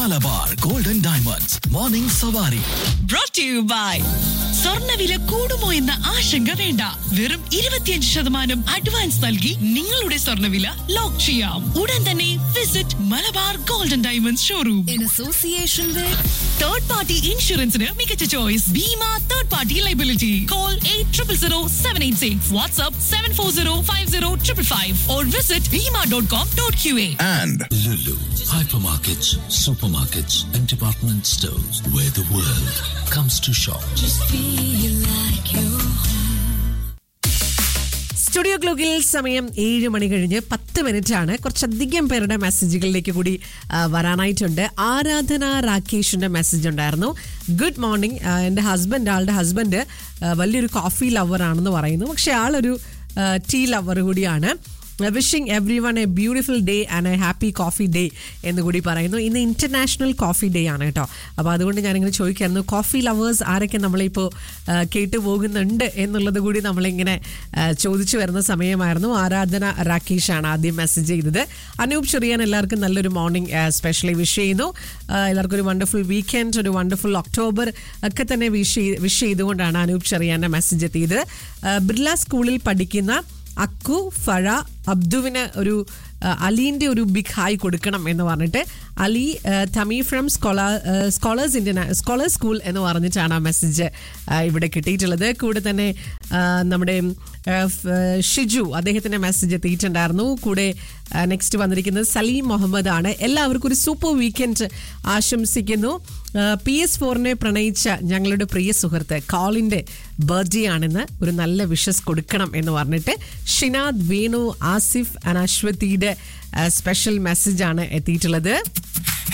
Malabar golden diamonds morning സവാരി brought to you by സ്വർണ്ണവില കൂടുമോ എന്ന ആശങ്ക വേണ്ട വെറും ഇരുപത്തിയഞ്ച് ശതമാനം അഡ്വാൻസ് നൽകി നിങ്ങളുടെ സ്വർണ്ണവില ലോക്ക് ചെയ്യാം ഉടൻ തന്നെ visit Malabar golden diamonds showroom in association with third party ഇൻഷുറൻസിന് മികച്ച choice Bhima third party liability call eight triple zero seven eight six WhatsApp seven four zero five zero triple five or visit Bhima dot com dot Q A and Lulu, hypermarkets, supermarkets, and department stores where the world comes to shop. feel like you studio ക്ലോക്കിൽ സമയം ഏഴ് മണി കഴിഞ്ഞ് പത്ത് minute ആണ് കുറച്ചധികം പേരുടെ മെസ്സേജുകളിലേക്ക് കൂടി ആ, വരാനായിട്ടുണ്ട് ആരാധന രാകേഷിന്റെ മെസ്സേജ് ഉണ്ടായിരുന്നു ഗുഡ് മോർണിംഗ് എൻ്റെ ഹസ്ബൻഡ് ആളുടെ ഹസ്ബൻഡ് ആ, വലിയൊരു കോഫി ലവർ ആണെന്ന് പറയുന്നു പക്ഷെ ആളൊരു ടീ ലവർ കൂടിയാണ് wishing everyone a beautiful day and a happy coffee day എന്ന് കൂടി പറയുന്നു ഇന്ന് ഇന്റർനാഷണൽ കോഫി ഡേ ആണ് കേട്ടോ അപ്പോൾ അതുകൊണ്ട് ഞാനിങ്ങനെ ചോദിക്കായിരുന്നു കോഫി ലവേഴ്സ് ആരൊക്കെ നമ്മളിപ്പോൾ കേട്ടു പോകുന്നുണ്ട് എന്നുള്ളത് കൂടി നമ്മളിങ്ങനെ ആ, ചോദിച്ചു വരുന്ന സമയമായിരുന്നു ആരാധന രാകേഷാണ് ആദ്യം മെസ്സേജ് ചെയ്തത് അനൂപ് ചെറിയാൻ എല്ലാവർക്കും നല്ലൊരു മോർണിംഗ് സ്പെഷ്യലി വിഷ് ചെയ്യുന്നു ആ, എല്ലാവർക്കും ഒരു വണ്ടർഫുൾ വീക്കെൻഡ് ഒരു വണ്ടർഫുൾ ഒക്ടോബർ ഒക്കെ തന്നെ വിഷ് വിഷ് ചെയ്തുകൊണ്ടാണ് അനൂപ് ചെറിയാൻ്റെ മെസ്സേജ് എത്തിയത് ആ, ബിർള സ്കൂളിൽ പഠിക്കുന്ന അക്കു ഫഴ അബ്ദുവിന് ഒരു ആ, അലീൻ്റെ ഒരു ബിഗ് ഹായ് കൊടുക്കണം എന്ന് പറഞ്ഞിട്ട് അലി തമി from scholar scholars Indian scholars school എന്ന് പറഞ്ഞിട്ടാണ് ആ മെസ്സേജ് ഇവിടെ കിട്ടിയിട്ടുള്ളത് കൂടെ തന്നെ ആ, നമ്മുടെ ആ, ഫ്- ഷിജു അദ്ദേഹത്തിൻ്റെ മെസ്സേജ് എത്തിയിട്ടുണ്ടായിരുന്നു കൂടെ നെക്സ്റ്റ് വന്നിരിക്കുന്നത് സലീം മുഹമ്മദ് ആണ് എല്ലാവർക്കും ഒരു സൂപ്പർ വീക്കെൻഡ് ആശംസിക്കുന്നു പി എസ് ഫോറിനെ പ്രണയിച്ച ഞങ്ങളുടെ പ്രിയ സുഹൃത്ത് കോളിൻ്റെ ബർത്ത്ഡേ ആണെന്ന് ഒരു നല്ല വിഷസ് കൊടുക്കണം എന്ന് പറഞ്ഞിട്ട് ഷിനാദ് വേണു ആസിഫ് ആൻഡ് അശ്വതിയുടെ സ്പെഷ്യൽ മെസ്സേജ് ആണ് എത്തിയിട്ടുള്ളത്